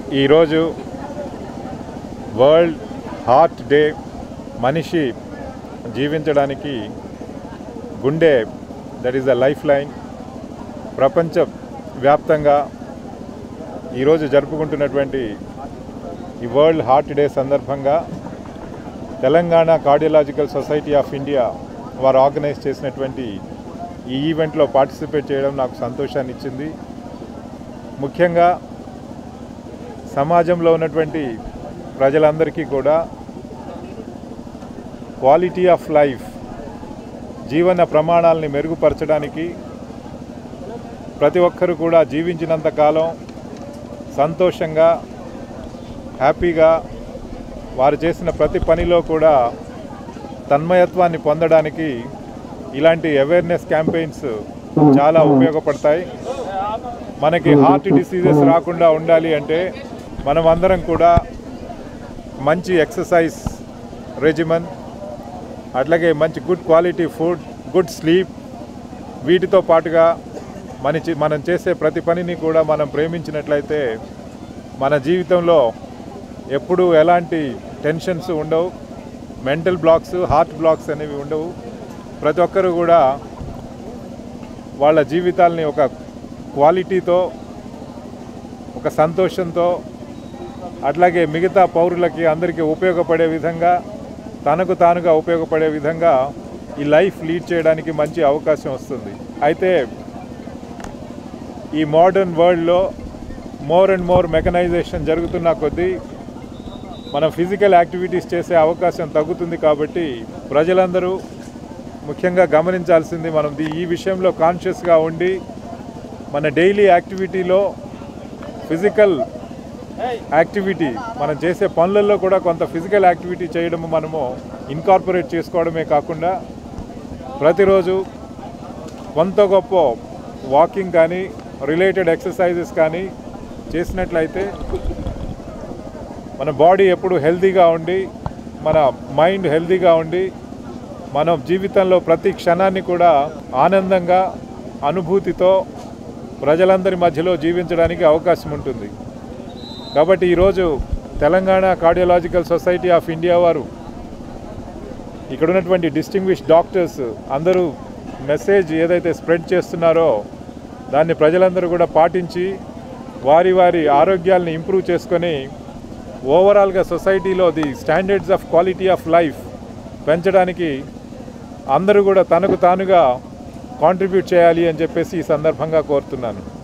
ఈరోజు world heart day మనిషి జీవించడానికి గుండె that is the life line ప్రపంచ వ్యాప్తంగా ఈరోజు జరుపుకుంటున్నటువంటి ఈ వరల్డ్ హార్ట్ డే సందర్భంగా Telangana cardiological society of India వారు ఆర్గనైజ్ చేసినటువంటి ఈ ఈవెంట్లో పార్టిసిపేట్ చేయడం నాకు సంతోషాన్ని ఇచ్చింది ముఖ్యంగా సమాజంలో ఉన్నటువంటి ప్రజలందరికీ కూడా క్వాలిటీ ఆఫ్ లైఫ్ జీవన ప్రమాణాలని మెరుగుపరచడానికి ప్రతి ఒక్కరు కూడా జీవించినంత కాలం సంతోషంగా హ్యాపీగా వారు చేసిన ప్రతి పనిలో కూడా తన్మయత్వాన్ని పొందడానికి ఇలాంటి అవేర్నెస్ క్యాంపెయిన్స్ చాలా ఉపయోగపడతాయి మనకి హార్ట్ డిసీజెస్ రాకుండా ఉండాలి అంటే మనం అందరం కూడా మంచి ఎక్సర్సైజ్ రెజిమన్ అట్లాగే మంచి good quality food good sleep వీటితో పాటుగా మన చి- మనం చేసే ప్రతి పనిని కూడా మనం ప్రేమించినట్లయితే మన జీవితంలో ఎప్పుడూ ఎలాంటి టెన్షన్స్ ఉండవు మెంటల్ బ్లాక్స్ హార్ట్ బ్లాక్స్ అనేవి ఉండవు ప్రతి ఒక్కరు కూడా వాళ్ళ జీవితాల్ని ఒక క్వాలిటీతో ఒక సంతోషంతో అట్లాగే మిగతా పౌరులకి అందరికీ ఉపయోగపడే విధంగా తనకు తానుగా ఉపయోగపడే విధంగా ఈ లైఫ్ లీడ్ చేయడానికి మంచి అవకాశం వస్తుంది అయితే ఈ మోడర్న్ వరల్డ్లో మోర్ అండ్ మోర్ మెకనైజేషన్ జరుగుతున్న కొద్దీ మనం ఫిజికల్ యాక్టివిటీస్ చేసే అవకాశం తగ్గుతుంది కాబట్టి ప్రజలందరూ ముఖ్యంగా గమనించాల్సింది మనం ది- ఈ విషయంలో కాన్షియస్గా ఉండి మన డైలీ యాక్టివిటీలో ఫిజికల్ యాక్టివిటీ మనం చేసే పనులలో కూడా కొంత ఫిజికల్ యాక్టివిటీ చేయడము మనము ఇన్కార్పొరేట్ చేసుకోవడమే కాకుండా ప్రతిరోజు కొంత గొప్ప వాకింగ్ కానీ రిలేటెడ్ ఎక్సర్సైజెస్ కానీ చేసినట్లయితే మన బాడీ ఎప్పుడు హెల్తీగా ఉండి మన మైండ్ హెల్తీగా ఉండి మనం జీవితంలో ప్రతి క్షణాన్ని కూడా ఆనందంగా అనుభూతితో ప్రజలందరి మధ్యలో జీవించడానికి అవకాశం ఉంటుంది కాబట్టి ఈరోజు Telangana cardiological society of India వారు ఇక్కడ ఉన్నటువంటి డిస్టింగ్విష్ డాక్టర్స్ అందరూ మెసేజ్ ఏదైతే స్ప్రెడ్ చేస్తున్నారో దాన్ని ప్రజలందరూ కూడా పాటించి వారి వారి ఆరోగ్యాలను ఇంప్రూవ్ చేసుకొని ఓవరాల్గా సొసైటీలో the standards of quality of life పెంచడానికి అందరూ కూడా తనకు తానుగా కాంట్రిబ్యూట్ చేయాలి అని చెప్పేసి ఈ సందర్భంగా కోరుతున్నాను